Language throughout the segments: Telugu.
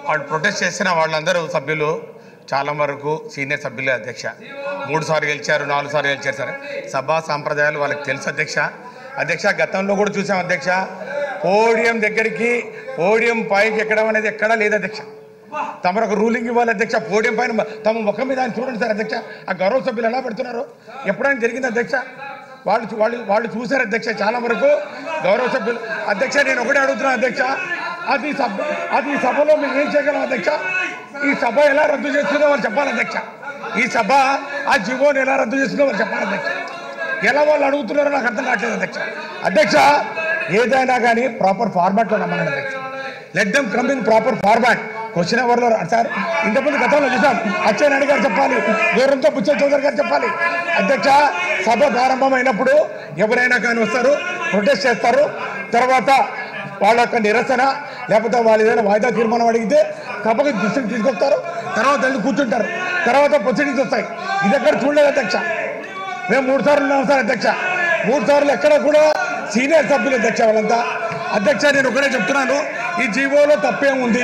వాళ్ళు ప్రొటెస్ట్ చేసిన వాళ్ళందరూ సభ్యులు చాలా వరకు సీనియర్ సభ్యులే అధ్యక్ష మూడు సార్లు గెలిచారు నాలుగు సార్లు గెలిచారు సరే సభా సాంప్రదాయాలు వాళ్ళకి తెలుసు అధ్యక్ష అధ్యక్ష గతంలో కూడా చూసాం అధ్యక్ష పోడియం దగ్గరికి పోడియం పైకి ఎక్కడం అనేది ఎక్కడా లేదు అధ్యక్ష తమరు ఒక రూలింగ్ ఇవ్వాలి అధ్యక్ష పోడియం పైన తమ ముఖం మీద ఆయన చూడండి సార్ అధ్యక్ష ఆ గౌరవ సభ్యులు ఎలా పెడుతున్నారు ఎప్పుడైనా జరిగింది అధ్యక్ష వాళ్ళు చూ- వాళ్ళు వాళ్ళు చూశారు అధ్యక్ష చాలా వరకు గౌరవ సభ్యులు అధ్యక్ష నేను ఒకటే అడుగుతున్నాను అధ్యక్ష అది సభ అది ఈ సభలో మేము ఏం చేయగలం అధ్యక్ష ఈ సభ ఎలా రద్దు చేస్తుందో వాళ్ళు చెప్పాలి అధ్యక్ష ఈ సభ ఆ జీవోని ఎలా రద్దు చేస్తుందో వాళ్ళు చెప్పాలి అధ్యక్ష ఎలా వాళ్ళు అడుగుతున్నారో నాకు అర్థం కావట్లేదు అధ్యక్ష అధ్యక్ష ఏదైనా కానీ ప్రాపర్ ఫార్మాట్లో రమ్మనండి అధ్యక్ష let them come in proper format question అవర్లో సార్ ఇంతకుముందు గతంలో చూసాం అచ్చెన్నాయుడు గారు చెప్పాలి దూరంతో బుచ్చ చౌదరి గారు చెప్పాలి అధ్యక్ష సభ ప్రారంభమైనప్పుడు ఎవరైనా కానీ వస్తారు ప్రొటెస్ట్ చేస్తారు తర్వాత వాళ్ళ యొక్క నిరసన లేకపోతే వాళ్ళు ఏదైనా వాయిదా తీర్మానం అడిగితే సభకు దృష్టికి తీసుకొస్తారు తర్వాత వెళ్ళి కూర్చుంటారు తర్వాత ప్రొసీడింగ్స్ వస్తాయి ఇది ఎక్కడ చూడలేదు అధ్యక్ష మేము మూడు సార్లు ఉన్నాం సార్ అధ్యక్ష మూడు సార్లు ఎక్కడ కూడా సీనియర్ సభ్యులు అధ్యక్ష వాళ్ళంతా అధ్యక్ష నేను ఒకటే చెప్తున్నాను ఈ జీవోలో తప్పేం ఉంది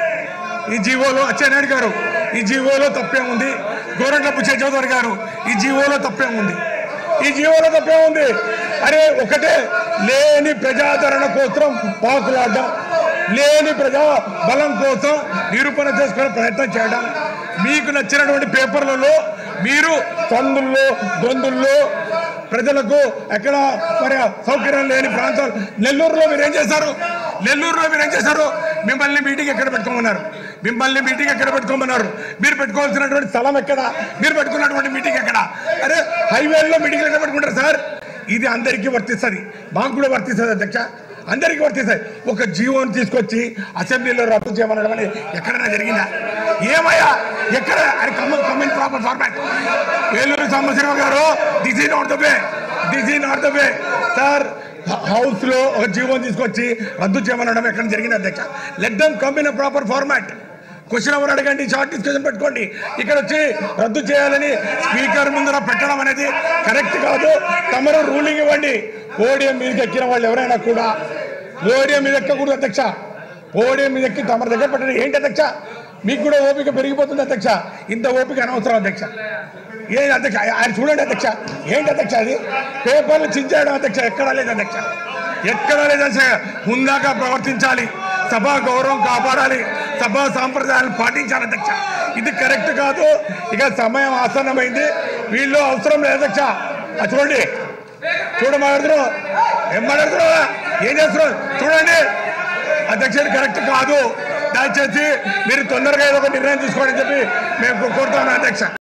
ఈ జీవోలో అచ్చెన్నాయుడు గారు ఈ జీవోలో తప్పేం ఉంది గోరంట్ల పుచ్చే చౌదరి గారు ఈ జీవోలో తప్పేం ఉంది ఈ జీవోలో తప్పేం ఉంది అరే ఒకటే లేని ప్రజాదరణ కోసం పాకులాడడం లేని ప్రజా బలం కోసం నిరూపణ చేసుకునే ప్రయత్నం చేయడం మీకు నచ్చినటువంటి పేపర్లలో మీరు సందుల్లో గొంతుల్లో ప్రజలకు ఎక్కడ మరి సౌకర్యం లేని ప్రాంతాలు నెల్లూరులో మీరు ఏం చేశారు నెల్లూరులో మీరు ఏం చేశారు మిమ్మల్ని మీటింగ్ ఎక్కడ పెట్టుకోమన్నారు మిమ్మల్ని మీటింగ్ ఎక్కడ పెట్టుకోమన్నారు మీరు పెట్టుకోవాల్సినటువంటి స్థలం ఎక్కడ మీరు పెట్టుకున్నటువంటి మీటింగ్ ఎక్కడ అరే హైవేల్లో మీటింగ్ ఎక్కడ పెట్టుకుంటారు సార్ ఇది అందరికీ వర్తిస్తుంది మాకు కూడా వర్తిస్తుంది అధ్యక్ష అందరికీ వర్తిస్తాయి ఒక జీవోని తీసుకొచ్చి అసెంబ్లీలో రద్దు చేయమనడం అనేది ఎక్కడైనా జరిగిందా ఏమయ్యా ఎక్కడ అది కమ్మ come in proper format Veluru Sambasivarao garu this ఈ నాట్ ద వే దిస్ ఈ not the way sir house లో ఒక జీవోని తీసుకొచ్చి రద్దు చేయమనడం ఎక్కడ జరిగింది అధ్యక్ష let them come in proper format question hour అడగండి షార్ట్ డిస్కషన్ పెట్టుకోండి ఇక్కడ వచ్చి రద్దు చేయాలని స్పీకర్ ముందర పెట్టడం అనేది కరెక్ట్ కాదు తమరు రూలింగ్ ఇవ్వండి పోడియం మీదకి ఎక్కిన వాళ్ళు ఎవరైనా కూడా పోడియం మీద ఎక్కకూడదు అధ్యక్ష పోడియం మీద ఎక్కి తమరి దగ్గర పెట్టండి ఏంటి అధ్యక్ష మీకు కూడా ఓపిక పెరిగిపోతుంది అధ్యక్ష ఇంత ఓపిక అనవసరం అధ్యక్ష ఏ అధ్యక్ష ఆయన చూడండి అధ్యక్ష ఏంటి అధ్యక్ష అది పేపర్లు చించేయడం అధ్యక్ష ఎక్కడా లేదు అధ్యక్ష ఎక్కడా లేదు అధ్యక్ష హుందాగా ప్రవర్తించాలి సభా గౌరవం కాపాడాలి సభా సాంప్రదాయాలను పాటించాలి అధ్యక్ష ఇది కరెక్ట్ కాదు ఇక సమయం ఆసన్నమైంది వీళ్ళు అవసరం లేదు అధ్యక్ష అది చూడండి చూడ మాట్లాడుతున్నావు ఏం మాట్లాడుతున్నావా ఏం చేస్తున్నావు చూడండి అధ్యక్షుడు కరెక్ట్ కాదు దయచేసి మీరు తొందరగా ఏదో ఒక నిర్ణయం తీసుకోండి చెప్పి మేము కోరుతాను అధ్యక్ష